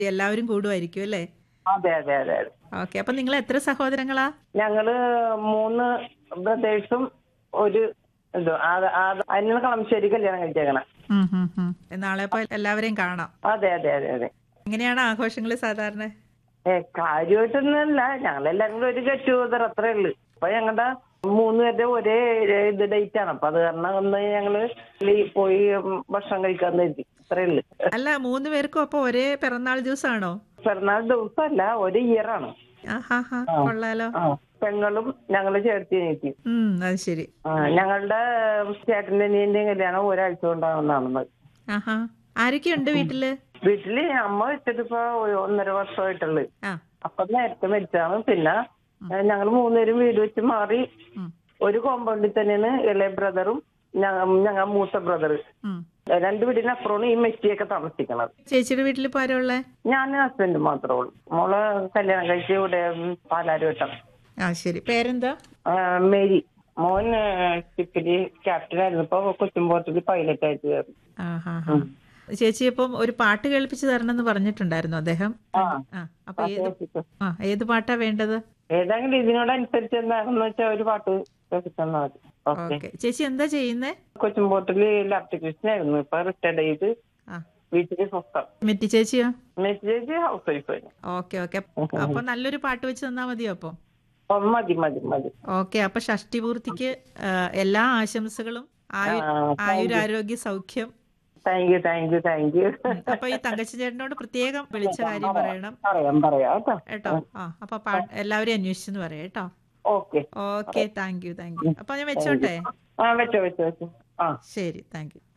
എല്ലാവരും കൂടുമായിരിക്കും അല്ലേ അതെ അതെ അതെ അതെ ഓക്കെ അപ്പൊ നിങ്ങൾ എത്ര സഹോദരങ്ങളാ ഞങ്ങള് മൂന്ന് ബ്രദേഴ്സും ഒരു ഇത് ആ- ആ- അതിന് കളമശ്ശേരി കല്യാണം കഴിച്ചേക്കണം ഉം, ഉം, ഉം. നാളെ അപ്പൊ എല്ലാവരെയും കാണാം അതെ അതെ അതെ അതെ എങ്ങനെയാണ് ആഘോഷങ്ങൾ സാധാരണ ഏ കാര്യമായിട്ടൊന്നുമല്ല ഞങ്ങളെല്ലാരും കൂടെ ഒരു ഗെറ്റ് ടുഗദർ അത്രേ ഉള്ളു അപ്പൊ ഞങ്ങളുടെ മൂന്ന് പേരുടെ ഒരേ ഇത് ഡേറ്റ് ആണ് അപ്പൊ അത് കാരണം ഒന്ന് ഞങ്ങള് ഈ പോയി ഭക്ഷണം കഴിക്കാൻ കരുതി അത്രേ ഉള്ളു അല്ല മൂന്ന് പേർക്കും അപ്പൊ ഒരേ പിറന്നാൾ ദിവസമാണോ പിറന്നാൾ ദിവസമല്ല ഒരു ഇയർ ആണ് ആഹാ ഹാ കൊള്ളാലോ ആ പെങ്ങളും ഞങ്ങള് ചേർത്തി എനിക്ക് ഉം അത് ശരി ഞങ്ങളുടെ ചേട്ടന്റെ അനിയന്റെയും കല്യാണം ഒരാഴ്ച കൊണ്ടാണെന്നാണ് ആഹാ ആരൊക്കെയുണ്ട് വീട്ടില് വീട്ടില് അമ്മ വെച്ചിട്ട് ഇപ്പൊ ഒരു ഒന്നര വർഷമായിട്ടുള്ളു ആ അപ്പൊ നേരത്തെ മരിച്ചാണ് പിന്നെ ഞങ്ങൾ മൂന്നുപേരും വീട് വെച്ച് മാറി ഉം, ഒരു കോമ്പൗണ്ടിൽ തന്നെയാണ് ഇളയ ബ്രദറും ഞങ്ങൾ മൂത്ത ബ്രദർ ഉം. രണ്ട് വീടിനപ്പുറമാണ് ഈ മെസ്സിയൊക്കെ താമസിക്കുന്നത് ചേച്ചിയുടെ വീട്ടിൽ ഇപ്പൊ ആരാ ഉള്ളേ ഞാൻ ഹസ്ബൻഡ് മാത്രമേ ഉള്ളൂ മോള് കല്യാണം കഴിച്ച് ഇവിടെ പാലാരിവട്ടം ആ ശരി പേരെന്താ ആ, മേരി മോൻ ഷിപ്പില് ക്യാപ്റ്റൻ ആയിരുന്നു ഇപ്പൊ കൊച്ചുമ്പോർട്ടിൽ പൈലറ്റ് ആയിട്ട് കയറി ആഹാ ഹാ ചേച്ചി ഇപ്പം ഒരു പാട്ട് കേൾപ്പിച്ചു തരണം എന്ന് പറഞ്ഞിട്ടുണ്ടായിരുന്നു അദ്ദേഹം ആ ആ അപ്പൊ ഏത് ആ ഏത് പാട്ടാ വേണ്ടത് ഏതെങ്കിലും ഇതിനോടനുസരിച്ച് എന്താണെന്ന് വെച്ചാൽ ഒരു പാട്ട് കേൾപ്പിച്ചാൽ മതി ഓക്കെ ഓക്കെ ചേച്ചി എന്താ ചെയ്യുന്നേ കൊച്ചുമ്പോട്ടില് ഇലക്ട്രിക്കൽഷൻ ആയിരുന്നു ഇപ്പൊ റിട്ടയർഡ് ചെയ്ത് ആ വീട്ടില് സ്വസ്ഥം മെറ്റി ചേച്ചിയോ മെസ്സേജ് ഹൗസ് വൈഫ് ആയിരുന്നു ഓക്കെ ഓക്കെ അപ്പൊ നല്ലൊരു പാട്ട് വെച്ച് തന്നാ മതിയോ അപ്പം ഓ, മതി മതി മതി ഓക്കെ അപ്പൊ ഷഷ്ടിപൂർത്തിക്ക് ആ, എല്ലാ ആശംസകളും ആയു ആ, ആയുരാരോഗ്യ സൗഖ്യം thank you thank you thank you അപ്പൊ ഈ തങ്കച്ചി ചേട്ടനോട് പ്രത്യേകം വിളിച്ച കാര്യം പറയണം പറയാം പറയാം കേട്ടോ കേട്ടോ ആ അപ്പൊ പാ- എല്ലാവരെയും അന്വേഷിച്ചെന്ന് പറയാം കേട്ടോ okay okay thank you thank you അപ്പൊ ഞാൻ വെച്ചോട്ടെ ആ വെച്ചോ വെച്ചോ വെച്ചോ ആ ശരി താങ്ക് യു